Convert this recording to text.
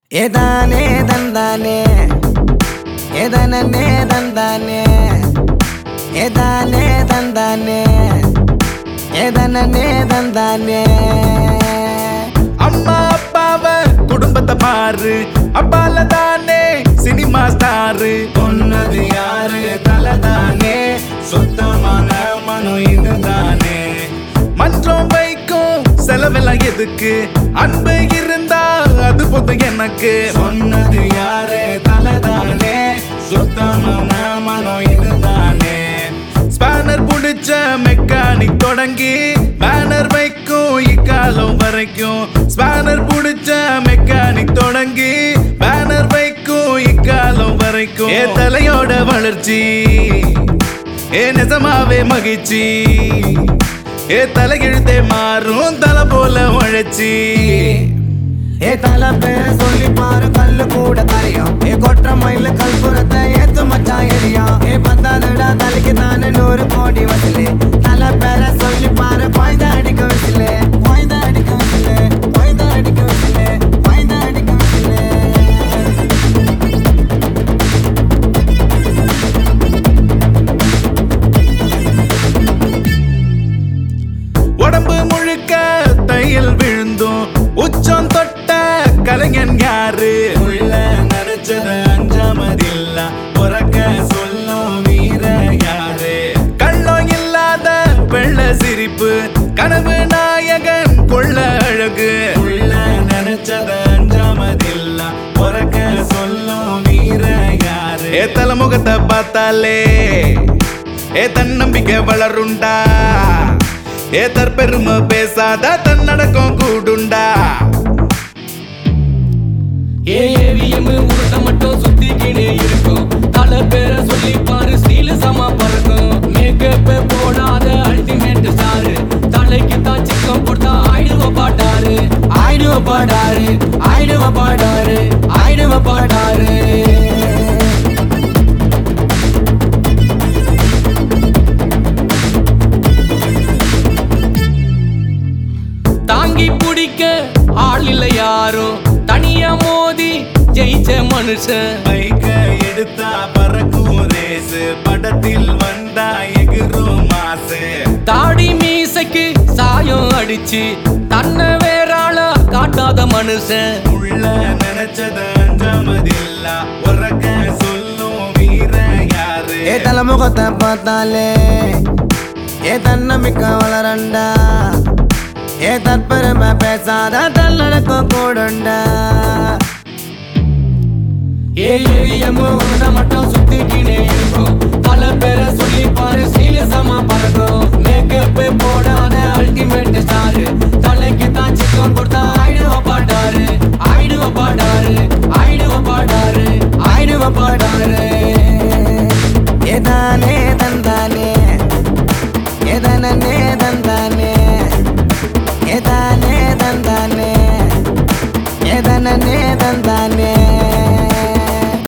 ஏதானே தந்தானே ஏதானே தந்தானே ஏதானே தந்தானே ஏதானே தந்தானே அம்மா அப்பாவ குடும்பத்தை பாரு அப்பால தானே சினிமா ஸ்டாரு பொன்னது யாரு தலை தானே சுத்தமான மனம் இதுதானே மன்றம் வைக்கும் செலவெல்லாம் எதுக்கு அன்பு இருந்தா அது போதும் எனக்கு சொன்னது யாரு தலை தானே சுத்தமான மனம் இதுதானே ஸ்பேனர் புடிச்ச மெக்கானிக் தொடங்கி பேனர் வைக்கும் இக்காலம் வரைக்கும் ஸ்பேனர் புடிச்ச மெக்கானிக் தொடங்கி பேனர் வைக்கும் இக்காலம் வரைக்கும் ஏ தலையோட வளர்ச்சி ஏ நிஜமாவே மகிழ்ச்சி ஏ தலையெழுத்தே மாறும் தலை போல உழைச்சி ஏ தல பேர சொல்லி பாரு கல்லு கூட கரையும் ஏ கொற்ற மயில கல்புரத்தை ஏத்து மச்சான் எரியும் ஏ பத்தாதுடா தலைக்கு தானே நூறு கோடி வசூலு தல பேர சொல்லி பாரு பாய்ந்த அடிக்க வசூலு பாய்ந்த அடிக்க வசூலு பாய்ந்த அடிக்க வசூலு பாய்ந்த அடிக்க வசூலு உடம்பு முழுக்க தையல் விழுந்தும் உச்சம் தொட்ட கலைஞன் யாரு உள்ள நினைச்சத அஞ்சாமதில்ல உறக்க சொல்லும் வீர யாரு கள்ளம் இல்லாத வெள்ள சிரிப்பு கனவு நாயகன் கொள்ள அழகு உள்ள நினைச்சத அஞ்சாமதில்ல உறக்க சொல்லும் வீர யாரு ஏ தலைமுகத்தை பார்த்தாலே ஏ தன்னம்பிக்கை வளருண்டா ஏ தற்பெருமை பேசாத தன்னடக்கம் கூடுண்டா ஏவிஎம் உருட்ட மட்டும் சுத்திக்கினே இருக்கும் தல பேரை சொல்லி பாரு ஸ்டீல் சமா பறக்கும் மேக்கப் போடாத அல்டிமேட் ஸ்டாரு தலைக்கு தான் சிக்கம் போட்டா ஆயிடுவ பாட்டாரு ஆயிடுவ பாடாரு ஆயிடுவ பாடாரு ஆயிடுவ பாடாரு தாங்கி பிடிக்க ஆள் இல்லை யாரும் தனியா மோதி ஜெயிச்ச மனுஷன் பைக்க எடுத்தா பறக்கும் ரேசு படத்தில் வந்தா எகிரும் மாசு தாடி மீசைக்கு சாயம் அடிச்சு தன்னை வேறாள காட்டாத மனுஷன் உள்ள நினைச்சத அஞ்சாமதில்ல உறக்க சொல்லும் வீர யாரு ஏ தலைமுகத்தை பார்த்தாலே ஏ தன்னம்பிக்கை வளரண்டா ஏ தற்பெருமை பேசாத தள்ளடக்கம் கூடுண்டா ஏவிஎம் மட்டும் சுத்திக்கினே இருக்கும் பல பேரை சொல்லி பாரு